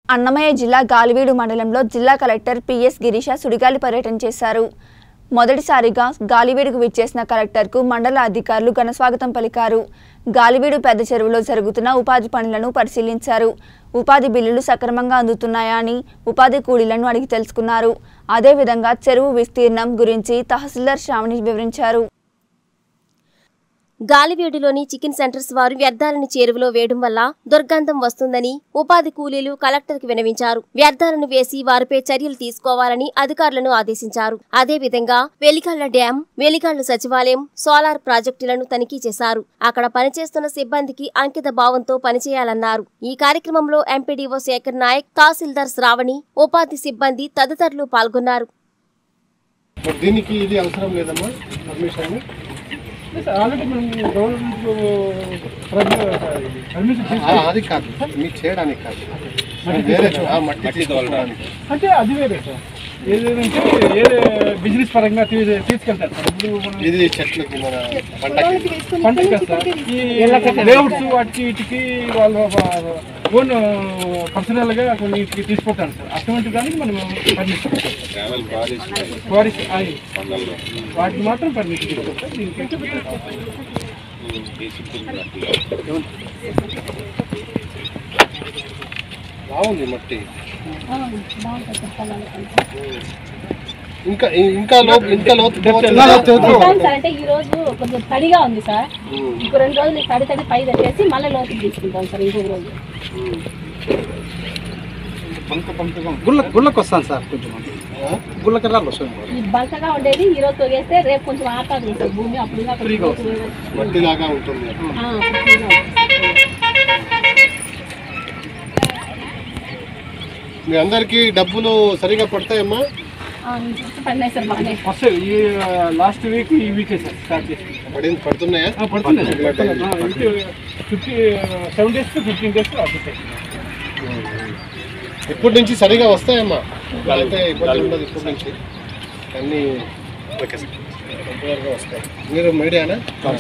అన్నమయ్య జిల్లా గాలివీడు మండలంలో జిల్లా కలెక్టర్ పిఎస్ గిరీష సుడిగాలి పర్యటన చేశారు మొదటిసారిగా గాలివీడుకు విచ్చేసిన కలెక్టర్కు మండల అధికారులు ఘనస్వాగతం పలికారు గాలివీడు పెద్ద చెరువులో జరుగుతున్న ఉపాధి పనులను పరిశీలించారు ఉపాధి బిల్లులు సక్రమంగా అందుతున్నాయా అని ఉపాధి కూలీలను అడిగి తెలుసుకున్నారు అదేవిధంగా చెరువు విస్తీర్ణం గురించి తహసీల్దార్ శ్రావణి వివరించారు గాలివేడులోని చికెన్ సెంటర్స్ వారు వ్యర్థాలను చేరువలో వేయడం వల్ల దుర్గంధం వస్తుందని ఉపాధి కూలీలు కలెక్టర్కి వినవించారు వ్యర్థాలను వేసి వారిపై చర్యలు తీసుకోవాలని అధికారులను ఆదేశించారు అదేవిధంగా వెలిగాళ్ల డ్యాం వెలిగాళ్ల సచివాలయం సోలార్ ప్రాజెక్టులను తనిఖీ చేశారు అక్కడ పనిచేస్తున్న సిబ్బందికి అంకిత భావంతో పనిచేయాలన్నారు ఈ కార్యక్రమంలో ఎంపీడీఓ శేఖర్ నాయక్ తహసీల్దార్ శ్రావణి ఉపాధి సిబ్బంది తదితరులు పాల్గొన్నారు మరి దీనికి ఇది అవసరం లేదమ్మా పర్మిషన్ ఆల్రెడీ మనం గవర్నమెంట్ పర్మిషన్ అది కాదు మీకు చేయడానికి కాదు వేరే చో- ఆ, మట్టి తీసుకోవడానికి అంటే అది వేరే సార్ ఏదేదంటే ఏదే బిజినెస్ పరంగా తీ- తీసుకెళ్తారు సార్ ఇప్పుడు మనం ఇది చెట్లకి మన పంటకి పంటకి కదా సార్ ఈ లేఅవుట్స్ వాటికి వీటికి వాళ్ళు ఓన్ పర్సనల్ గా కొన్ని వీటికి తీసుకుంటారు సార్ అటువంటి దానికి మనం పర్మిషన్ క్వారీస్ అవి వాటికి మాత్రం పర్మిషన్ తీసుకుంటాం దీనికి బాగుంది మట్టి ఇంకా ఇంకా లోపు ఇంకా లోతు పోతుందా? అవును సార్ అంటే ఈ రోజు కొంచెం తడిగా ఉంది సార్ ఇంకో రెండు రోజులు తడి తడి పై పెట్టేసి మళ్ళీ లోతుకి తీసుకుంటాం సార్ ఇంకొక రోజు గుళ్ళ గుళ్ళకి వస్తాను సార్ కొంచెం గుళ్ళ కర్రాలు వస్తాను ఈ బంకగా ఉండేది ఈ రోజు తొగేస్తే రేపు కొంచెం ఆపాలి సార్ భూమి అప్పుడు ఇంకా కొంచెం లోతు వేయవచ్చు. మట్టిలాగా ఉంటుంది ఆ, ఫ్రీగా ఉంటుంది. మీ అందరికి డబ్బులు సరిగా పడతాయమ్మా ఆ, ఈ చూస్తే పడినాయి సార్ బాగానే ఫస్ట్ ఈ లాస్ట్ వీక్ ఈ వీకే సార్ స్టార్ట్ చేసి పడింది పడుతున్నాయా పడుతుంది సార్ పడుతుంది fifty seven days fifteen days అవుతాయి ఇప్పటి నుంచి సరిగా వస్తాయమ్మా అయితే ఇబ్బంది ఉండదు ఇప్పటి నుంచి అన్నీ ఓకే సార్ రెగ్యులర్గా వస్తాయి మీరు మీడియానా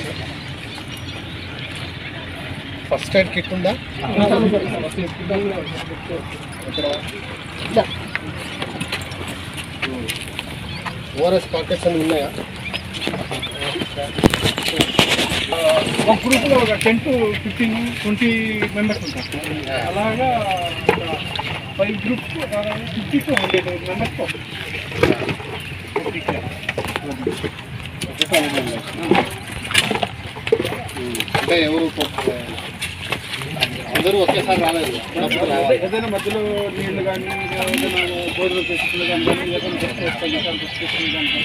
ఫస్ట్ ఎయిడ్ కిట్ ఉందా ఇక్కడ ఇదో. ఓఆర్ఎస్ ప్యాకెట్స్ అన్ని ఉన్నాయా ఒక గ్రూప్లో ఒక ten to fifteen twenty members ఉంటారు సార్. అలాగా five groups fifty to hundred members అంటే ఎవరు కొ- అందరూ ఒకేసారి రాలేదు అప్పుడప్పుడు రావాలి ఏదైనా మధ్యలో నీళ్లు కానీ ఏదైనా గోధుమ చేసుకునే కానీ ఏదైనా చేసుకొని కానీ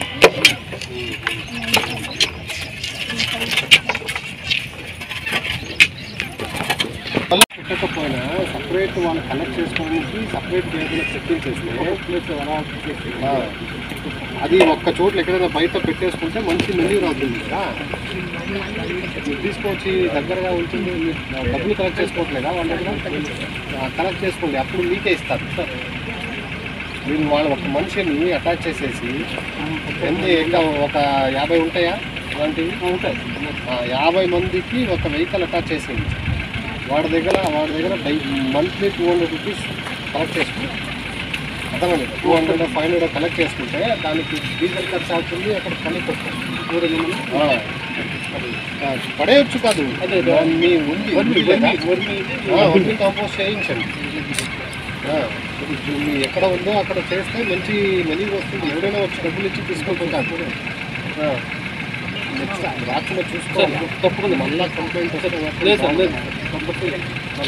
పెట్టకపోయినా సపరేట్ వాళ్ళు కలెక్ట్ చేసుకోవడానికి సపరేట్ ఏదైనా సెట్టింగ్ చేస్తే ప్లేస్ అలా చేసి ఆ, అది ఒక్క చోట్ల ఎక్కడైనా బయట పెట్టేసుకుంటే మంచి మెన్యూ రాతుంది కదా మీరు తీసుకొచ్చి దగ్గరగా ఉంటుంది మీరు డబ్బులు కలెక్ట్ చేసుకోవట్లేదా వాళ్ళ దగ్గర కలెక్ట్ చేసుకోండి అప్పుడు మీకే ఇస్తారు మీరు వాళ్ళ ఒక మనిషిని అటాచ్ చేసేసి ఎన్ని ఇంకా ఒక యాభై ఉంటాయా అలాంటివి ఉంటాయి ఆ, యాభై మందికి ఒక వెహికల్ అటాచ్ చేసేయండి వాడి దగ్గర వాడి దగ్గర monthly two hundred rupees collect చేసుకుంటాం అర్థమండి two hundred five hundred collect చేసుకుంటే దానికి డీజిల్ ఖర్చు అవుతుంది అక్కడ పనికి వస్తుంది ఆ, అది, ఆ, పడేయచ్చు కాదు మీ ఉంది ఉంది లేదా? ఆ, వర్మి కాంపోస్ట్ చేయించండి ఆ, ఇది మీ ఎక్కడ ఉందో అక్కడ చేస్తే మంచి మనీ వస్తుంది ఎవరైనా వచ్చి డబ్బులు ఇచ్చి తీసుకుంటుంటారు ఆ, నెక్స్ట్ రాకుండా చూసుకోవాలి తప్పకుండా మళ్ళీ కంప్లైంట్ వస్తే లేదు సార్ లేదు తప్పకుండా మళ్ళీ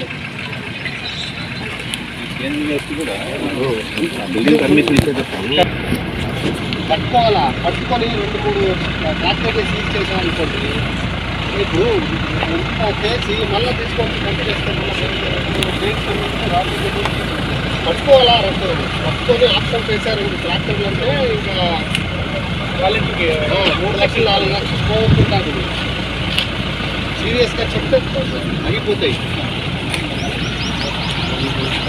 పట్టుకోవాలా పట్టుకొని రెండు మూడు ట్రాక్టర్ సీజ్ చేసాం అనుకోండి ఇప్పుడు ఇంత చేసి మళ్ళీ తీసుకొని పంట చేస్తే మళ్ళీ పట్టుకోవాలా రెండు పట్టుకొని ఆప్షన్ చేశారు రెండు ట్రాక్టర్లు అంటే ఇంకా వాళ్ళకి ఆ, మూడు లక్షలు నాలుగు లక్షలు పోగొట్టుకుంటారు సీరియస్గా చెప్తే అయిపోతాయి